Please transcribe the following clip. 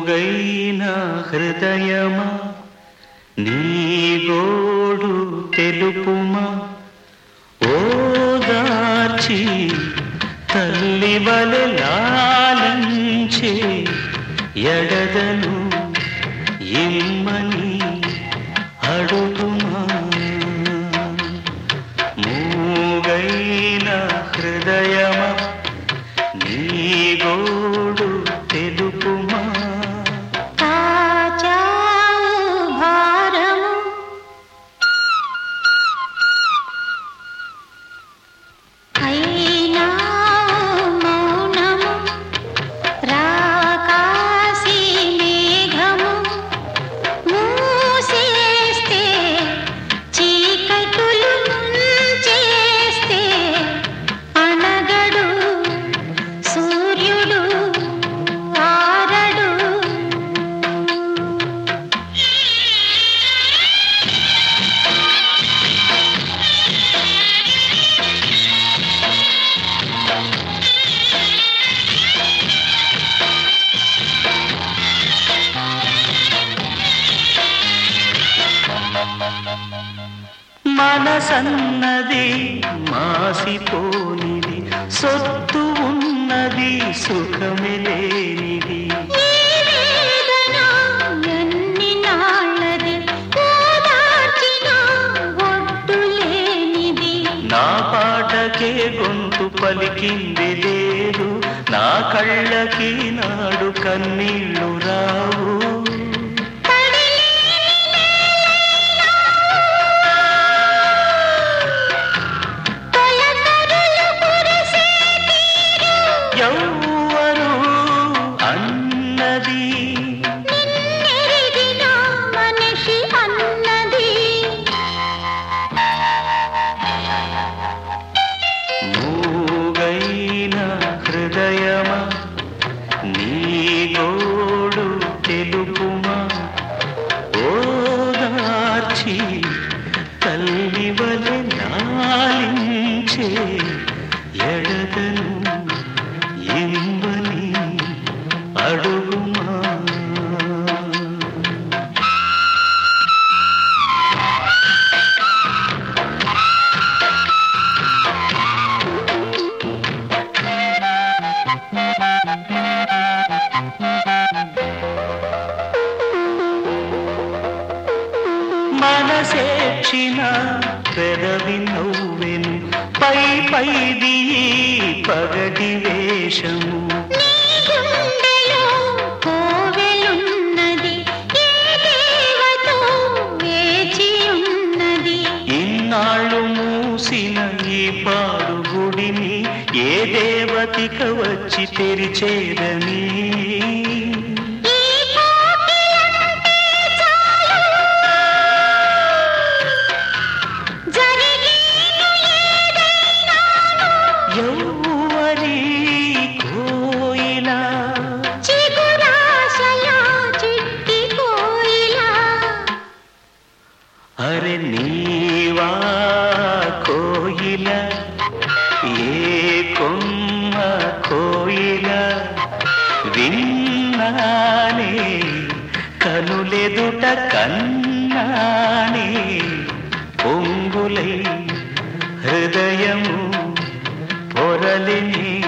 మూగైన హృదయమా నీ గోడు తెలుపుమా ఓదార్చి తల్లి వలె లాలించే ఎడదను ఇమ్మని అడుగుమా మూగైన హృదయమా నీ గోడు తెలుపుమా తాచావు భారము అయినావు మౌనము రాకాసి మేఘము మూసేస్తే చీకటులు చేస్తే అనగడు సూర్యుడు ఆరడు మనసన్నది మాసిపోనిది సొత్తు ఉన్నది సుఖమే లేనిది ఈ వేదన ఎన్ని నాళ్ళది ఓదార్చిన ఒడ్డు లేనిది నా పాటకే గొంతు పలికింది లేదు నా కళ్ళకి నాడు కన్నీళ్లు రావు తొలకరులు కురిసే ఎవ్వరు అన్నది నిన్నెరిగిన మనిషి అన్నది మూగైన హృదయమా నీ గోడు తెలుపుమా ఓదార్చి తల్లి వలె లాలించే ఎడదను ఇమ్మని అడుగుమా మనసేక్షిన పెదవి నవ్వెను పై పైది ఈ పగటి వేషము గుండెలో కోవెలున్నది ఏ దేవతో వేచి ఉన్నది ఇన్నాళ్ళు మూసిన ఈ పాడు గుడిని ఏ దేవతిక వచ్చి తెరిచేదని ఈ కోకిలంటే చాలు జరిగేను ఏదైనాను ఎవ్వరి కోయిలా చిగురాశల చిట్టి కోయిలా అరే నీవా కోయిల ఏ కొమ్మ కోయిల విన్నానే కనులెదుట కన్నానే పొంగులై హృదయము పొరలిని